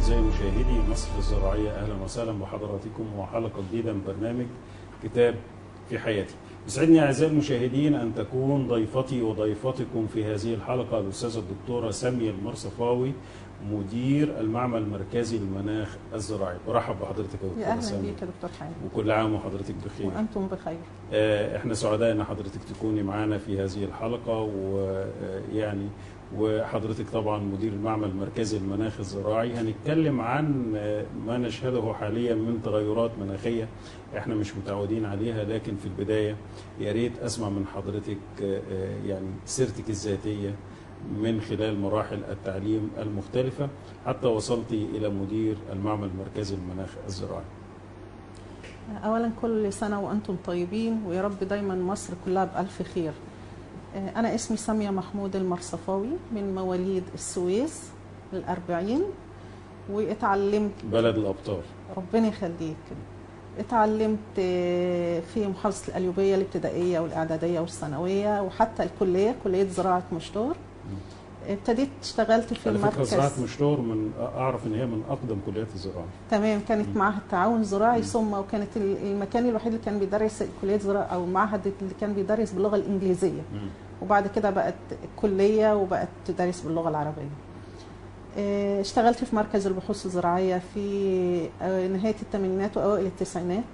أعزائي مشاهدي مصر الزراعية أهلا وسهلا بحضراتكم وحلقة جديدة من برنامج كتاب في حياتي يسعدني أعزائي المشاهدين أن تكون ضيفتي وضيفتكم في هذه الحلقة الأستاذة الدكتورة سامية المرصفاوي مدير المعمل المركزي للمناخ الزراعي برحب بحضرتك يا يا دكتورة اهلا سامية بيك يا دكتور حامد وكل عام وحضرتك بخير وانتم بخير آه، احنا سعداء ان حضرتك تكوني معانا في هذه الحلقه ويعني وحضرتك طبعا مدير المعمل المركزي للمناخ الزراعي هنتكلم عن آه، ما نشهده حاليا من تغيرات مناخيه احنا مش متعودين عليها لكن في البدايه يا ريت اسمع من حضرتك آه، آه، يعني سيرتك الذاتيه من خلال مراحل التعليم المختلفه حتى وصلتي الى مدير المعمل المركزي للمناخ الزراعي. اولا كل سنه وانتم طيبين ويا رب دايما مصر كلها بالف خير آه، انا اسمي ساميه محمود المرصفاوي من مواليد السويس الأربعين واتعلمت بلد الابطال. ربنا يخليك اتعلمت آه، في محافظه القليوبيه الابتدائيه والاعداديه والثانويه وحتى الكليه كليه زراعه مشطور ابتديت اشتغلت في على فكره المركز زراعه مشطور من اعرف ان هي من اقدم كليات الزراعه. تمام كانت مم. معهد تعاون زراعي مم. ثم وكانت ال- المكان الوحيد اللي كان بيدرس كليه زراعه او المعهد اللي كان بيدرس باللغه الانجليزيه مم. وبعد كده بقت كليه وبقت تدرس باللغه العربيه آه، اشتغلت في مركز البحوث الزراعيه في آه، نهايه الثمانينات واوائل التسعينات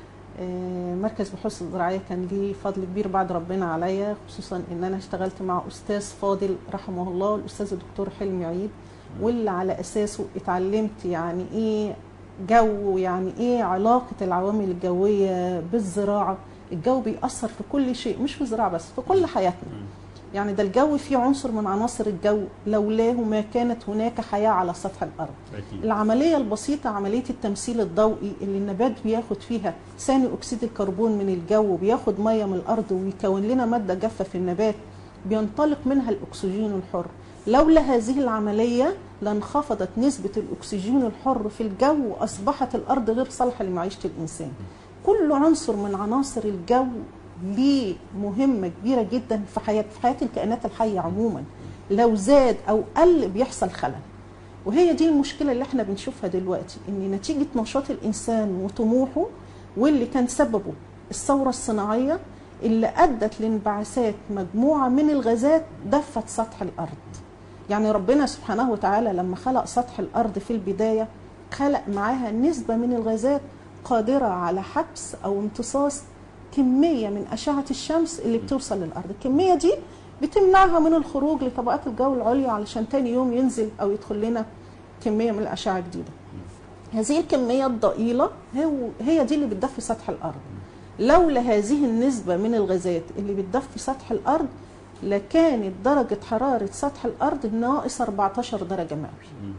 آه، مركز البحوث الزراعيه كان ليه فضل كبير بعد ربنا عليا خصوصا ان انا اشتغلت مع استاذ فاضل رحمه الله الاستاذ الدكتور حلمي عيد واللي على اساسه اتعلمت يعني ايه جو يعني ايه علاقه العوامل الجويه بالزراعه الجو بيأثر في كل شيء مش في الزراعه بس في كل حياتنا مم. يعني ده الجو فيه عنصر من عناصر الجو لولاه ما كانت هناك حياه على سطح الارض اكيد. العمليه البسيطه عمليه التمثيل الضوئي اللي النبات بياخد فيها ثاني اكسيد الكربون من الجو بياخد ميه من الارض ويكون لنا ماده جافه في النبات بينطلق منها الاكسجين الحر لولا هذه العمليه لانخفضت نسبه الاكسجين الحر في الجو واصبحت الارض غير صالحه لمعيشه الانسان كل عنصر من عناصر الجو ليه مهمه كبيره جدا في حياه في حياه الكائنات الحيه عموما لو زاد او قل بيحصل خلل وهي دي المشكله اللي احنا بنشوفها دلوقتي ان نتيجه نشاط الانسان وطموحه واللي كان سببه الثوره الصناعيه اللي ادت لانبعاثات مجموعه من الغازات دفت سطح الارض يعني ربنا سبحانه وتعالى لما خلق سطح الارض في البدايه خلق معاها نسبه من الغازات قادره على حبس او امتصاص كميه من اشعه الشمس اللي بتوصل للارض الكميه دي بتمنعها من الخروج لطبقات الجو العليا علشان تاني يوم ينزل او يدخل لنا كميه من الاشعه جديده هذه الكميه الضئيله هو هي دي اللي بتدفي سطح الارض لولا هذه النسبه من الغازات اللي بتدفي سطح الارض لكانت درجه حراره سطح الارض ناقص 14 درجه مئويه مم.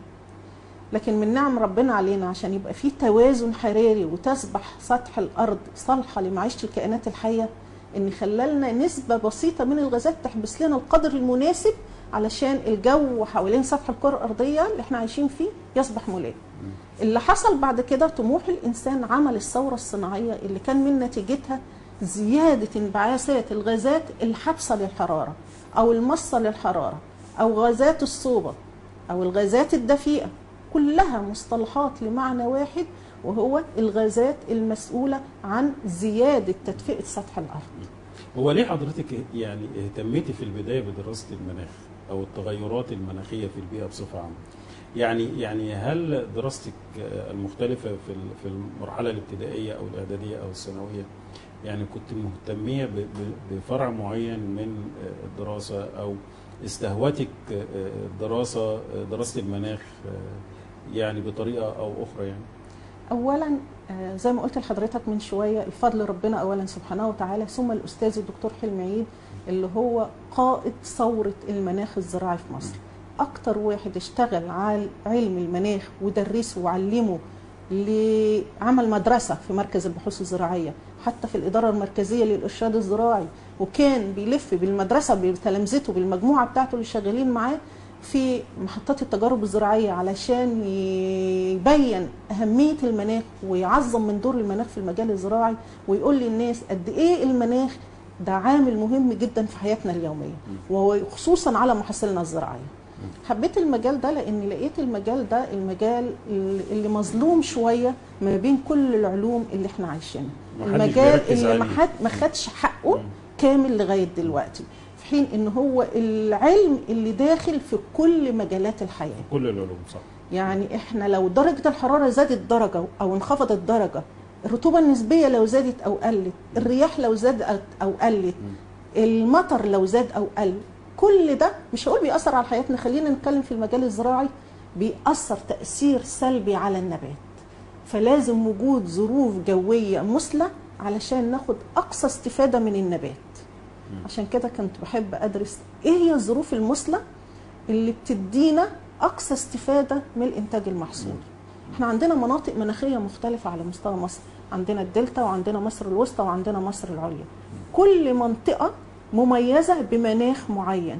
لكن من نعم ربنا علينا عشان يبقى في توازن حراري وتصبح سطح الارض صالحه لمعيشه الكائنات الحيه ان خلالنا نسبه بسيطه من الغازات تحبس لنا القدر المناسب علشان الجو حوالين سطح الكره الارضيه اللي احنا عايشين فيه يصبح ملائم. اللي حصل بعد كده طموح الانسان عمل الثوره الصناعيه اللي كان من نتيجتها زياده انبعاثات الغازات الحابسه للحراره او المصه للحراره او غازات الصوبه او الغازات الدفيئه كلها مصطلحات لمعنى واحد وهو الغازات المسؤوله عن زياده تدفئه سطح الارض. هو ليه حضرتك يعني اهتميتي في البدايه بدراسه المناخ او التغيرات المناخيه في البيئه بصفه عامه؟ يعني يعني هل دراستك المختلفه في ال- في المرحله الابتدائيه او الاعداديه او الثانويه يعني كنت مهتميه ب- ب- بفرع معين من الدراسه او استهوتك دراسه دراسه المناخ يعني بطريقه او اخرى يعني؟ اولا آه، زي ما قلت لحضرتك من شويه الفضل ربنا اولا سبحانه وتعالى ثم الاستاذ الدكتور حلمي عيد اللي هو قائد ثوره المناخ الزراعي في مصر اكتر واحد اشتغل على علم المناخ ودرسه وعلمه لعمل مدرسه في مركز البحوث الزراعيه حتى في الاداره المركزيه للارشاد الزراعي وكان بيلف بالمدرسه بتلامذته بالمجموعه بتاعته اللي شغالين معاه في محطات التجارب الزراعيه علشان يبين اهميه المناخ ويعظم من دور المناخ في المجال الزراعي ويقول للناس قد ايه المناخ ده عامل مهم جدا في حياتنا اليوميه وخصوصا على محاصيلنا الزراعيه حبيت المجال ده لان لقيت المجال ده المجال اللي اللي مظلوم شويه ما بين كل العلوم اللي احنا عايشينها محدش المجال بيركز اللي ما عليه. حد ما خدش حقه كامل لغايه دلوقتي في حين ان هو العلم اللي داخل في كل مجالات الحياه كل العلوم صح يعني احنا لو درجة الحرارة زادت درجة او انخفضت درجة الرطوبة النسبية لو زادت او قلت الرياح لو زادت او قلت المطر لو زاد او قل كل ده مش هقول بيأثر على حياتنا خلينا نتكلم في المجال الزراعي بيأثر تأثير سلبي على النبات فلازم وجود ظروف جوية مثلى علشان ناخد أقصى استفادة من النبات عشان كده كنت بحب أدرس إيه هي الظروف المثلى اللي بتدينا اقصى استفاده من الانتاج المحصول احنا عندنا مناطق مناخيه مختلفه على مستوى مصر عندنا الدلتا وعندنا مصر الوسطى وعندنا مصر العليا كل منطقه مميزه بمناخ معين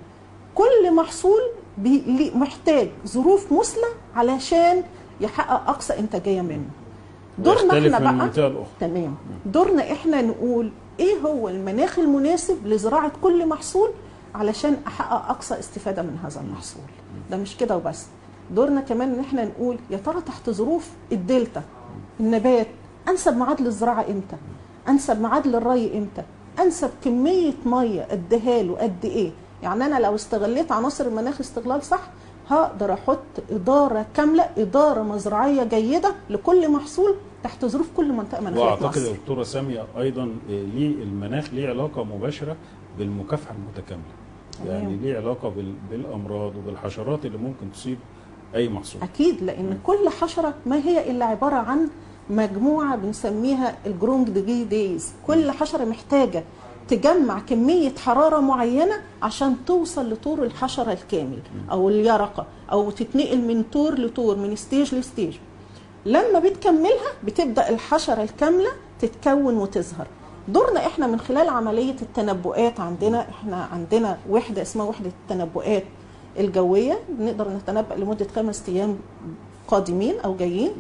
كل محصول بي- ليه- محتاج ظروف مثلى علشان يحقق اقصى انتاجيه منه دورنا يختلف احنا من بقى منطقه لاخرى تمام دورنا احنا نقول ايه هو المناخ المناسب لزراعه كل محصول علشان احقق اقصى استفاده من هذا المحصول ده مش كده وبس دورنا كمان ان احنا نقول يا ترى تحت ظروف الدلتا النبات انسب ميعاد للزراعه امتى انسب ميعاد للري امتى انسب كميه ميه اديها له قد ايه يعني انا لو استغليت عناصر المناخ استغلال صح هقدر احط اداره كامله اداره مزرعيه جيده لكل محصول تحت ظروف كل منطقه مناخيه في واعتقد مصر يا دكتوره ساميه ايضا آه، ليه المناخ ليه علاقه مباشره بالمكافحه المتكامله يعني تمام. ليه علاقه بال- بالامراض وبالحشرات اللي ممكن تصيب اي محصول اكيد لان كل حشره ما هي الا عباره عن مجموعه بنسميها الجرونج دي دايز كل حشره محتاجه تجمع كميه حراره معينه عشان توصل لطور الحشره الكامل او اليرقه او تتنقل من طور لطور من ستيج لستيج لما بتكملها بتبدا الحشره الكامله تتكون وتظهر دورنا احنا من خلال عمليه التنبؤات عندنا احنا عندنا وحده اسمها وحده التنبؤات الجويه بنقدر نتنبأ لمده خمس ايام قادمين او جايين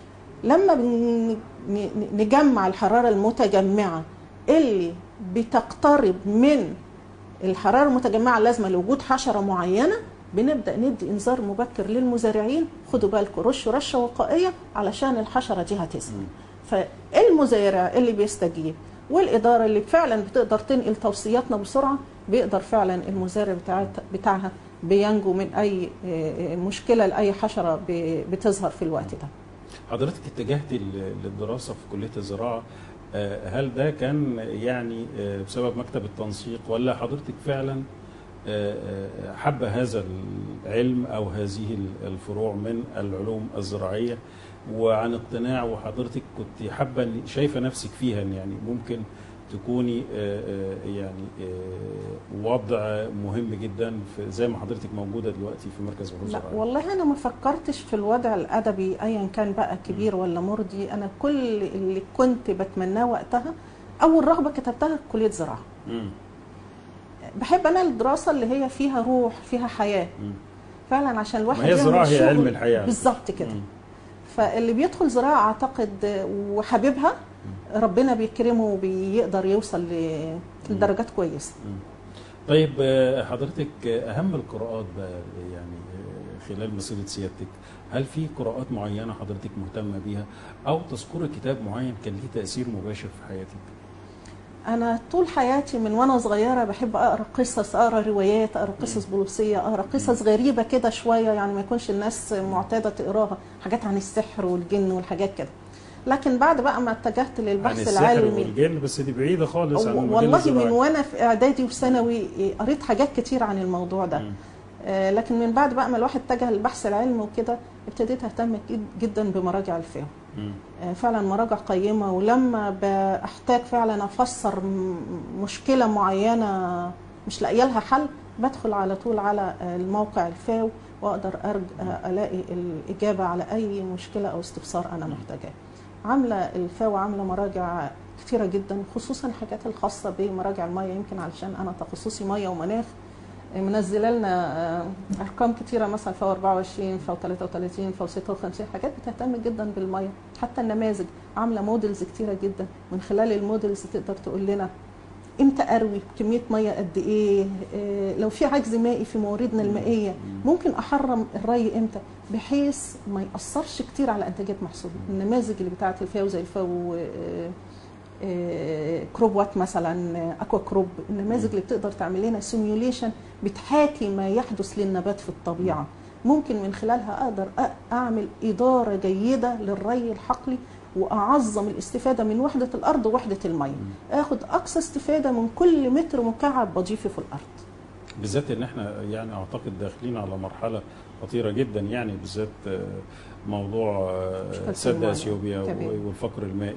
لما بن- ن- نجمع الحراره المتجمعه اللي بتقترب من الحراره المتجمعه اللازمه لوجود حشره معينه بنبدا ندي انذار مبكر للمزارعين خدوا بالكم رشوا رشه وقائيه علشان الحشره دي هتظهر فالمزارع اللي بيستجيب والاداره اللي فعلا بتقدر تنقل توصياتنا بسرعه بيقدر فعلا المزارع بتاعت- بتاعها بينجو من اي آه، مشكله لاي حشره ب- بتظهر في الوقت ده حضرتك اتجهت ل- للدراسه في كليه الزراعه آه، هل ده كان يعني آه، بسبب مكتب التنسيق ولا حضرتك فعلا آه، آه، حابه هذا العلم او هذه الفروع من العلوم الزراعيه وعن اقتناع وحضرتك كنت حابه إن- شايفه نفسك فيها إن يعني ممكن تكوني آه، آه، يعني آه، وضع مهم جدا في زي ما حضرتك موجوده دلوقتي في مركز بحوث لا زراعيه والله انا ما فكرتش في الوضع الادبي ايا كان بقى كبير ولا مرضي انا كل اللي كنت بتمناه وقتها اول رغبه كتبتها كليه زراعه مم. بحب انا الدراسه اللي هي فيها روح فيها حياه مم. فعلا عشان الواحد ما هي يعمل الزراعه هي شغل علم الحياه بالظبط كده مم. فاللي بيدخل زراعه اعتقد وحبيبها ربنا بيكرمه وبيقدر يوصل ل- لدرجات كويسه طيب آه، حضرتك آه، اهم القراءات بقى يعني آه، خلال مسيره سيادتك هل في قراءات معينه حضرتك مهتمه بيها او تذكر كتاب معين كان ليه تاثير مباشر في حياتك انا طول حياتي من وانا صغيره بحب اقرا قصص اقرا روايات اقرا قصص بوليسيه اقرا قصص غريبه كده شويه يعني ما يكونش الناس معتاده تقراها حاجات عن السحر والجن والحاجات كده لكن بعد بقى ما اتجهت عن للبحث السحر العلمي والجن بس دي بعيده خالص عن المجال والله الزراعي. من وانا في اعدادي وثانوي قريت حاجات كتير عن الموضوع ده مم. آه، لكن من بعد بقى ما الواحد اتجه للبحث العلمي وكده ابتديت اهتم جد- جدا بمراجع الفهم مم. آه، فعلا مراجع قيمة ولما بحتاج فعلا أفسر م- مشكلة معينة مش لاقيه لها حل بدخل على طول على آه، الموقع الفاو وأقدر أرج آه، ألاقي الإجابة على أي مشكلة أو استفسار أنا محتاجاه عاملة الفاو عاملة مراجع كتيرة جدا خصوصا الحاجات الخاصة بمراجع المية يمكن علشان أنا تخصصي مية ومناخ منزله لنا آه، ارقام كتيره مثلا فو 24 فو 33 فو 56 حاجات بتهتم جدا بالميه حتى النماذج عامله موديلز كتيره جدا من خلال الموديلز تقدر تقول لنا امتى اروي كميه ميه قد ايه آه، لو في عجز مائي في مواردنا المائيه ممكن احرم الري امتى بحيث ما ياثرش كتير على انتاجيه محصولي النماذج اللي بتاعت الفاو زي الفاو آه، آه، كروب وات مثلا آه، اكوا كروب النماذج اللي بتقدر تعمل لنا سيميوليشن بتحاكي ما يحدث للنبات في الطبيعه ممكن من خلالها اقدر أ- اعمل اداره جيده للري الحقلي واعظم الاستفاده من وحده الارض ووحده الميه اخد اقصى استفاده من كل متر مكعب بضيفه في الارض بالذات ان احنا يعني اعتقد داخلين على مرحله خطيره جدا يعني بالذات آه، موضوع آه، مشكلة سد المياه. اثيوبيا تمام. و- والفقر المائي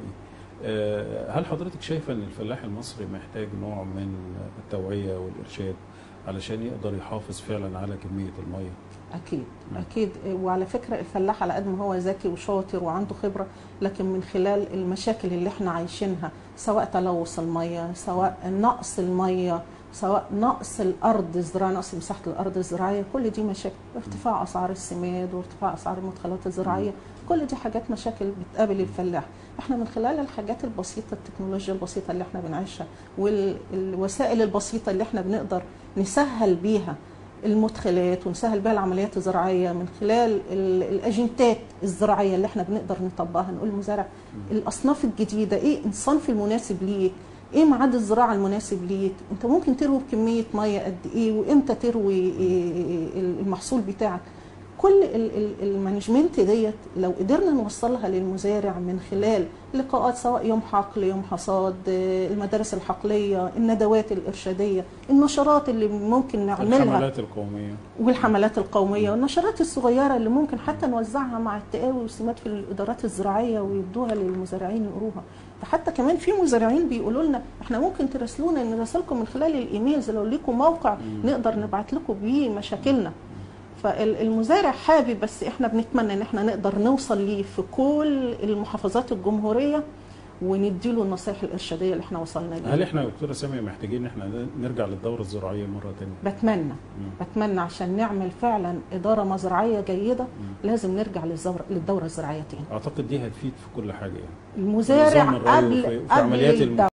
آه، هل حضرتك شايفه ان الفلاح المصري محتاج نوع من التوعيه والارشاد علشان يقدر يحافظ فعلا على كميه الميه اكيد نعم. اكيد وعلى فكره الفلاح على قد ما هو ذكي وشاطر وعنده خبره لكن من خلال المشاكل اللي احنا عايشينها سواء تلوث الميه سواء نقص الميه سواء نقص الارض الزراعيه نقص مساحه الارض الزراعيه كل دي مشاكل ارتفاع اسعار السماد وارتفاع اسعار المدخلات الزراعيه كل دي حاجات مشاكل بتقابل الفلاح احنا من خلال الحاجات البسيطه التكنولوجيا البسيطه اللي احنا بنعيشها والوسائل البسيطه اللي احنا بنقدر نسهل بيها المدخلات ونسهل بها العمليات الزراعيه من خلال ال- الاجنتات الزراعيه اللي احنا بنقدر نطبقها نقول للمزارع الاصناف الجديده ايه الصنف المناسب ليك ايه ميعاد الزراعه المناسب ليك انت ممكن تروي بكميه ميه قد ايه وامتى تروي إيه المحصول بتاعك كل ال- ال- المانجمنت ديت لو قدرنا نوصلها للمزارع من خلال لقاءات سواء يوم حقل يوم حصاد آه، المدارس الحقليه الندوات الارشاديه النشرات اللي ممكن نعملها الحملات القوميه والحملات القوميه والنشرات الصغيره اللي ممكن حتى نوزعها مع التقاوي والسمات في الادارات الزراعيه ويدوها للمزارعين يقروها فحتى كمان في مزارعين بيقولوا لنا احنا ممكن تراسلونا نراسلكم من خلال الايميلز لو ليكم موقع نقدر نبعت لكم بيه مشاكلنا فالمزارع حابب بس احنا بنتمنى ان احنا نقدر نوصل ليه في كل المحافظات الجمهوريه ونديله النصائح الارشاديه اللي احنا وصلنا ليها هل احنا يا دكتوره ساميه محتاجين ان احنا نرجع للدوره الزراعيه مره ثانيه بتمنى بتمنى عشان نعمل فعلا اداره مزرعيه جيده لازم نرجع للزور- للدوره الزراعيه تاني اعتقد دي هتفيد في كل حاجه يعني المزارع نظام الري قبل وفي- وفي قبل عمليات الم- الدولة